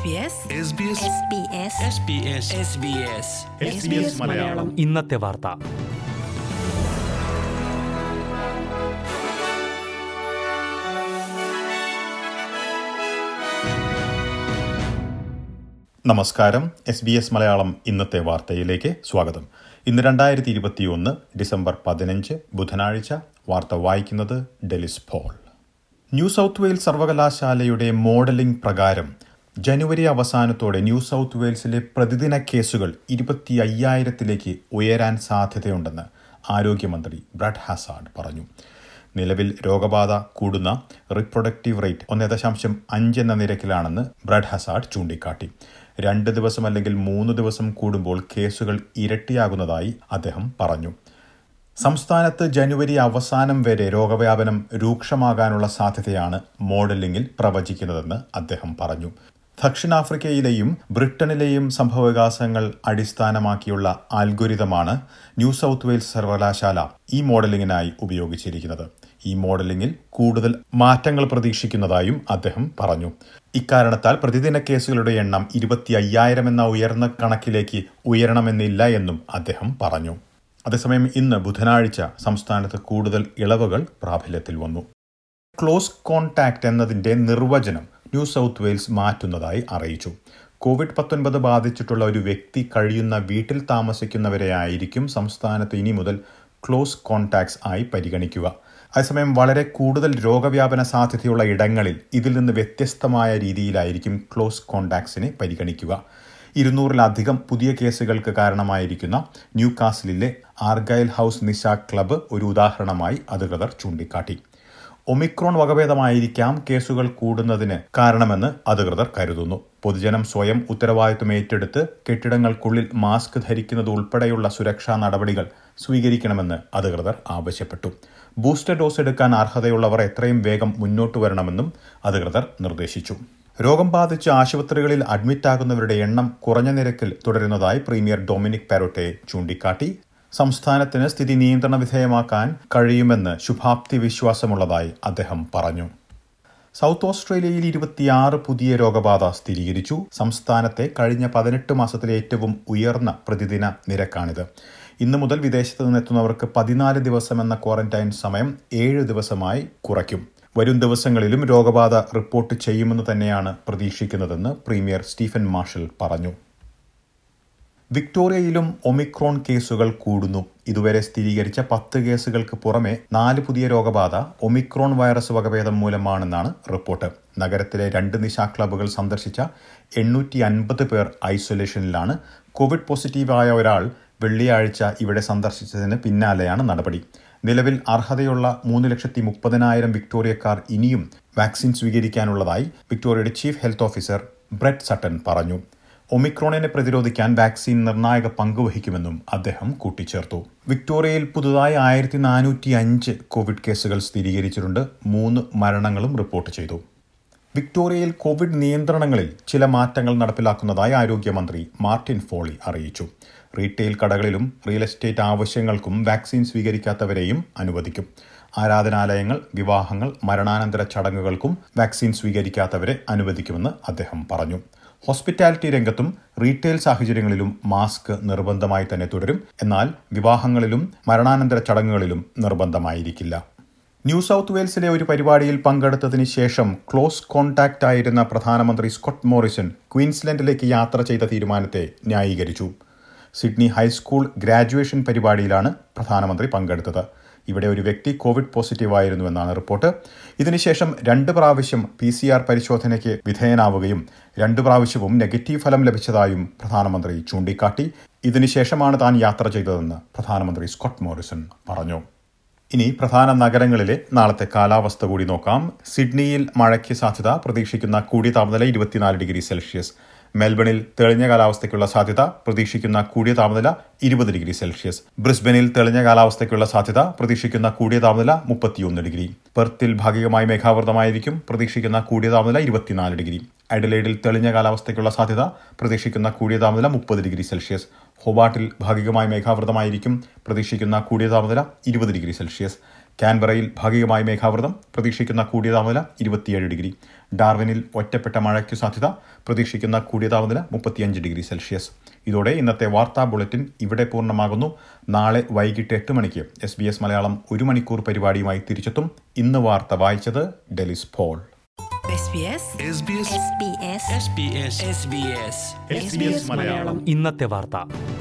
മലയാളം ഇന്നത്തെ വാർത്ത നമസ്കാരം എസ് ബി എസ് മലയാളം ഇന്നത്തെ വാർത്തയിലേക്ക് സ്വാഗതം ഇന്ന് രണ്ടായിരത്തി ഇരുപത്തിയൊന്ന് ഡിസംബർ പതിനഞ്ച് ബുധനാഴ്ച വാർത്ത വായിക്കുന്നത് Delys Paul New South Wales സർവകലാശാലയുടെ മോഡലിംഗ് പ്രകാരം ജനുവരി അവസാനത്തോടെ ന്യൂ സൗത്ത് വെയിൽസിലെ പ്രതിദിന കേസുകൾ ഇരുപത്തി അയ്യായിരത്തിലേക്ക് ഉയരാൻ സാധ്യതയുണ്ടെന്ന് ആരോഗ്യമന്ത്രി ബ്രഡ് ഹസാഡ് പറഞ്ഞു നിലവിൽ രോഗബാധ കൂടുന്ന റിപ്രൊഡക്റ്റീവ് റേറ്റ് ഒന്നേ ദശാംശം അഞ്ച് എന്ന നിരക്കിലാണെന്ന് ബ്രഡ് ഹസാഡ് ചൂണ്ടിക്കാട്ടി രണ്ട് ദിവസം അല്ലെങ്കിൽ മൂന്ന് ദിവസം കൂടുമ്പോൾ കേസുകൾ ഇരട്ടിയാകുന്നതായി അദ്ദേഹം പറഞ്ഞു സംസ്ഥാനത്ത് ജനുവരി അവസാനം വരെ രോഗവ്യാപനം രൂക്ഷമാകാനുള്ള സാധ്യതയാണ് മോഡലിംഗിൽ പ്രവചിക്കുന്നതെന്ന് അദ്ദേഹം പറഞ്ഞു ദക്ഷിണാഫ്രിക്കയിലെയും ബ്രിട്ടനിലെയും സംഭവവികാസങ്ങൾ അടിസ്ഥാനമാക്കിയുള്ള ആൽഗോരിതമാണ് ന്യൂ സൗത്ത് വെയിൽസ് സർവകലാശാല ഈ മോഡലിംഗിനായി ഉപയോഗിച്ചിരിക്കുന്നത് ഈ മോഡലിംഗിൽ കൂടുതൽ മാറ്റങ്ങൾ പ്രതീക്ഷിക്കുന്നതായും അദ്ദേഹം പറഞ്ഞു ഇക്കാരണത്താൽ പ്രതിദിന കേസുകളുടെ എണ്ണം ഇരുപത്തി അയ്യായിരം എന്ന ഉയർന്ന കണക്കിലേക്ക് ഉയരണമെന്നില്ല എന്നും അദ്ദേഹം പറഞ്ഞു അതേസമയം ഇന്ന് ബുധനാഴ്ച സംസ്ഥാനത്ത് കൂടുതൽ ഇളവുകൾ പ്രാബല്യത്തിൽ വന്നു ക്ലോസ് കോൺടാക്ട് എന്നതിന്റെ നിർവചനം ന്യൂ സൗത്ത് വെയിൽസ് മാറ്റുന്നതായി അറിയിച്ചു കോവിഡ് പത്തൊൻപത് ബാധിച്ചിട്ടുള്ള ഒരു വ്യക്തി കഴിയുന്ന വീട്ടിൽ താമസിക്കുന്നവരെ ആയിരിക്കും സംസ്ഥാനത്ത് ഇനി മുതൽ ക്ലോസ് കോൺടാക്ട്സ് ആയി പരിഗണിക്കുക അതേസമയം വളരെ കൂടുതൽ രോഗവ്യാപന സാധ്യതയുള്ള ഇടങ്ങളിൽ ഇതിൽ നിന്ന് വ്യത്യസ്തമായ രീതിയിലായിരിക്കും ക്ലോസ് കോൺടാക്ട്സിനെ പരിഗണിക്കുക ഇരുന്നൂറിലധികം പുതിയ കേസുകൾക്ക് കാരണമായിരിക്കുന്ന ന്യൂ കാസിലിലെ ആർഗൈൽ ഹൗസ് നിശ ക്ലബ്ബ് ഒരു ഉദാഹരണമായി അധികൃതർ ചൂണ്ടിക്കാട്ടി ഒമിക്രോൺ വകഭേദമായിരിക്കാം കേസുകൾ കൂടുന്നതിന് കാരണമെന്ന് അധികൃതർ കരുതുന്നു പൊതുജനം സ്വയം ഉത്തരവാദിത്വം ഏറ്റെടുത്ത് കെട്ടിടങ്ങൾക്കുള്ളിൽ മാസ്ക് ധരിക്കുന്നത് ഉൾപ്പെടെയുള്ള സുരക്ഷാ നടപടികൾ സ്വീകരിക്കണമെന്ന് അധികൃതർ ആവശ്യപ്പെട്ടു ബൂസ്റ്റർ ഡോസ് എടുക്കാൻ അർഹതയുള്ളവർ എത്രയും വേഗം മുന്നോട്ട് വരണമെന്നും അധികൃതർ നിർദ്ദേശിച്ചു രോഗം ബാധിച്ച് ആശുപത്രികളിൽ അഡ്മിറ്റാകുന്നവരുടെ എണ്ണം കുറഞ്ഞ നിരക്കിൽ തുടരുന്നതായി പ്രീമിയർ ഡൊമിനിക് പെരോട്ടെ ചൂണ്ടിക്കാട്ടി സംസ്ഥാനത്തിന് സ്ഥിതി നിയന്ത്രണ വിധേയമാക്കാൻ കഴിയുമെന്ന് ശുഭാപ്തി വിശ്വാസമുള്ളതായി അദ്ദേഹം പറഞ്ഞു സൗത്ത് ഓസ്ട്രേലിയയിൽ ഇരുപത്തിയാറ് പുതിയ രോഗബാധ സ്ഥിരീകരിച്ചു സംസ്ഥാനത്തെ കഴിഞ്ഞ പതിനെട്ട് മാസത്തിലെ ഏറ്റവും ഉയർന്ന പ്രതിദിന നിരക്കാണിത് ഇന്നു മുതൽ വിദേശത്ത് നിന്നെത്തുന്നവർക്ക് പതിനാല് ദിവസം എന്ന ക്വാറന്റൈൻ സമയം ഏഴ് ദിവസമായി കുറയ്ക്കും വരും ദിവസങ്ങളിലും രോഗബാധ റിപ്പോർട്ട് ചെയ്യുമെന്ന് തന്നെയാണ് പ്രതീക്ഷിക്കുന്നതെന്ന് പ്രീമിയർ സ്റ്റീഫൻ മാർഷൽ പറഞ്ഞു വിക്ടോറിയയിലും ഒമിക്രോൺ കേസുകൾ കൂടുന്നു ഇതുവരെ സ്ഥിരീകരിച്ച പത്ത് കേസുകൾക്ക് പുറമെ നാല് പുതിയ രോഗബാധ ഒമിക്രോൺ വൈറസ് വകഭേദം മൂലമാണെന്നാണ് റിപ്പോർട്ട് നഗരത്തിലെ രണ്ട് നിശാ ക്ലബ്ബുകൾ സന്ദർശിച്ച എണ്ണൂറ്റി അൻപത് പേർ ഐസൊലേഷനിലാണ് കോവിഡ് പോസിറ്റീവായ ഒരാൾ വെള്ളിയാഴ്ച ഇവിടെ സന്ദർശിച്ചതിന് പിന്നാലെയാണ് നടപടി നിലവിൽ അർഹതയുള്ള മൂന്ന് ലക്ഷത്തി മുപ്പതിനായിരം വിക്ടോറിയക്കാർ ഇനിയും വാക്സിൻ സ്വീകരിക്കാനുള്ളതായി വിക്ടോറിയയുടെ chief health officer Brett Sutton പറഞ്ഞു ഒമിക്രോണിനെ പ്രതിരോധിക്കാൻ വാക്സിൻ നിർണായക പങ്കുവഹിക്കുമെന്നും അദ്ദേഹം കൂട്ടിച്ചേർത്തു വിക്ടോറിയയിൽ പുതുതായി ആയിരത്തി നാനൂറ്റി അഞ്ച് കോവിഡ് കേസുകൾ സ്ഥിരീകരിച്ചിട്ടുണ്ട് മൂന്ന് മരണങ്ങളും റിപ്പോർട്ട് ചെയ്തു വിക്ടോറിയയിൽ കോവിഡ് നിയന്ത്രണങ്ങളിൽ ചില മാറ്റങ്ങൾ നടപ്പിലാക്കുന്നതായി ആരോഗ്യമന്ത്രി മാർട്ടിൻ ഫോളി അറിയിച്ചു റീറ്റെയിൽ കടകളിലും റിയൽ എസ്റ്റേറ്റ് ആവശ്യങ്ങൾക്കും വാക്സിൻ സ്വീകരിക്കാത്തവരെയും അനുവദിക്കും ആരാധനാലയങ്ങൾ വിവാഹങ്ങൾ മരണാനന്തര ചടങ്ങുകൾക്കും വാക്സിൻ സ്വീകരിക്കാത്തവരെ അനുവദിക്കുമെന്ന് അദ്ദേഹം പറഞ്ഞു ഹോസ്പിറ്റാലിറ്റി രംഗത്തും റീറ്റെയിൽ സാഹചര്യങ്ങളിലും മാസ്ക് നിർബന്ധമായി തന്നെ തുടരും എന്നാൽ വിവാഹങ്ങളിലും മരണാനന്തര ചടങ്ങുകളിലും നിർബന്ധമായിരിക്കില്ല ന്യൂ സൗത്ത് വെയിൽസിലെ ഒരു പരിപാടിയിൽ പങ്കെടുത്തതിന് ശേഷം ക്ലോസ് കോൺടാക്റ്റ് ആയിരുന്ന പ്രധാനമന്ത്രി സ്കോട്ട് മോറിസൺ ക്വീൻസ്ലൻഡിലേക്ക് യാത്ര ചെയ്ത തീരുമാനത്തെ ന്യായീകരിച്ചു സിഡ്നി ഹൈസ്കൂൾ ഗ്രാജുവേഷൻ പരിപാടിയിലാണ് പ്രധാനമന്ത്രി പങ്കെടുത്തത് ഇവിടെ ഒരു വ്യക്തി കോവിഡ് പോസിറ്റീവ് എന്നാണ് റിപ്പോർട്ട് ഇതിനുശേഷം രണ്ട് പ്രാവശ്യം പി സി ആർ പരിശോധനയ്ക്ക് വിധേയനാവുകയും രണ്ട് പ്രാവശ്യവും നെഗറ്റീവ് ഫലം ലഭിച്ചതായും പ്രധാനമന്ത്രി ചൂണ്ടിക്കാട്ടി ഇതിനുശേഷമാണ് താൻ യാത്ര ചെയ്തതെന്ന് പ്രധാനമന്ത്രി സ്കോട്ട് മോറിസൺ പറഞ്ഞു ഇനി പ്രധാന നഗരങ്ങളിലെ നാളത്തെ കാലാവസ്ഥ കൂടി നോക്കാം സിഡ്നിയിൽ മഴയ്ക്ക് സാധ്യത പ്രതീക്ഷിക്കുന്ന കൂടിയ താപനില ഇരുപത്തിനാല് ഡിഗ്രി സെൽഷ്യസ് മെൽബണിൽ തെളിഞ്ഞ കാലാവസ്ഥയ്ക്കുള്ള സാധ്യത പ്രതീക്ഷിക്കുന്ന കൂടിയ താപനില ഇരുപത് ഡിഗ്രി സെൽഷ്യസ് ബ്രിസ്ബനിൽ തെളിഞ്ഞ കാലാവസ്ഥയ്ക്കുള്ള സാധ്യത പ്രതീക്ഷിക്കുന്ന കൂടിയ താപനില മുപ്പത്തിയൊന്ന് ഡിഗ്രി പെർത്തിൽ ഭാഗികമായി മേഘാവൃതമായിരിക്കും പ്രതീക്ഷിക്കുന്ന കൂടിയ താപനില ഇരുപത്തിനാല് ഡിഗ്രി അഡലേഡിൽ തെളിഞ്ഞ കാലാവസ്ഥയ്ക്കുള്ള സാധ്യത പ്രതീക്ഷിക്കുന്ന കൂടിയ താപനില മുപ്പത് ഡിഗ്രി സെൽഷ്യസ് ഹോബാട്ടിൽ ഭാഗികമായി മേഘാവൃതമായിരിക്കും പ്രതീക്ഷിക്കുന്ന കൂടിയ താപനില ഇരുപത് ഡിഗ്രി സെൽഷ്യസ് കാൻബറയിൽ ഭാഗികമായ മേഘാവൃതം പ്രതീക്ഷിക്കുന്ന കൂടിയ താപനില ഇരുപത്തിയേഴ് ഡിഗ്രി ഡാർവിനിൽ ഒറ്റപ്പെട്ട മഴയ്ക്കു സാധ്യത പ്രതീക്ഷിക്കുന്ന കൂടിയ താപനില മുപ്പത്തിയഞ്ച് ഡിഗ്രി സെൽഷ്യസ് ഇതോടെ ഇന്നത്തെ വാർത്താ ബുള്ളറ്റിൻ ഇവിടെ പൂർണ്ണമാകുന്നു നാളെ വൈകിട്ട് എട്ട് മണിക്ക് എസ് ബി എസ് മലയാളം ഒരു മണിക്കൂർ പരിപാടിയുമായി തിരിച്ചെത്തും ഇന്ന് വാർത്ത വായിച്ചത് Delys Paul SBS SBS SBS SBS SBS SBS Malayalam ഇന്നത്തെ വാർത്ത